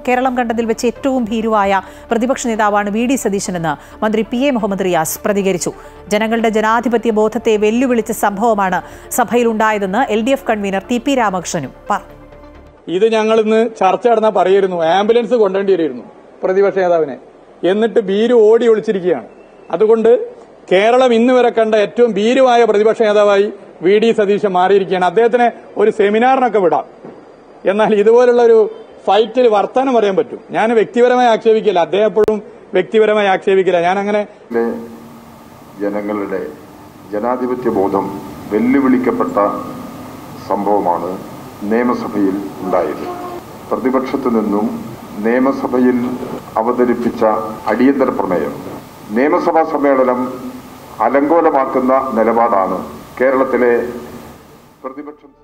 കേരളം കണ്ടതിൽ വെച്ച് ഏറ്റവും ഭീരുവായ പ്രതിപക്ഷ നേതാവാണ് വി ഡി സതീശനെന്ന് മന്ത്രി പി എ മുഹമ്മദ് റിയാസ് പ്രതികരിച്ചു ജനങ്ങളുടെ ജനാധിപത്യ ബോധത്തെ വെല്ലുവിളിച്ച സംഭവമാണ് സഭയിലുണ്ടായതെന്ന് L D F convener T P രാമകൃഷ്ണനും പറഞ്ഞു ഇത് ഞങ്ങൾ ഇന്ന് ചർച്ച നടന്നാൽ പറയായിരുന്നു ആംബുലൻസ് കൊണ്ടുവേണ്ടി വരിയിരുന്നു പ്രതിപക്ഷ നേതാവിനെ എന്നിട്ട് ഭീരു ഓടി ഒളിച്ചിരിക്കുകയാണ് അതുകൊണ്ട് കേരളം ഇന്ന് വരെ കണ്ട ഏറ്റവും ഭീരുവായ പ്രതിപക്ഷ നേതാവായി വി ഡി സതീശൻ മാറിയിരിക്കുകയാണ് അദ്ദേഹത്തിന് ഒരു സെമിനാറിനൊക്കെ വിടാം എന്നാൽ ഇതുപോലുള്ള ഒരു ഫൈറ്റിൽ വർത്തമാനം പറയാൻ പറ്റും ഞാൻ വ്യക്തിപരമായി ആക്ഷേപിക്കില്ല അദ്ദേഹം എപ്പോഴും വ്യക്തിപരമായി ആക്ഷേപിക്കില്ല ഞാൻ അങ്ങനെ ലെ ജനങ്ങളുടെ ജനാധിപത്യ ബോധം വെല്ലുവിളിക്കപ്പെട്ട സംഭവമാണ് നിയമസഭയിൽ ഉണ്ടായത് പ്രതിപക്ഷത്തു നിന്നും നിയമസഭയിൽ അവതരിപ്പിച്ച അടിയന്തര പ്രമേയം നിയമസഭാ സമ്മേളനം അലങ്കോലമാക്കുന്ന നിലപാടാണ് കേരളത്തിലെ പ്രതിപക്ഷം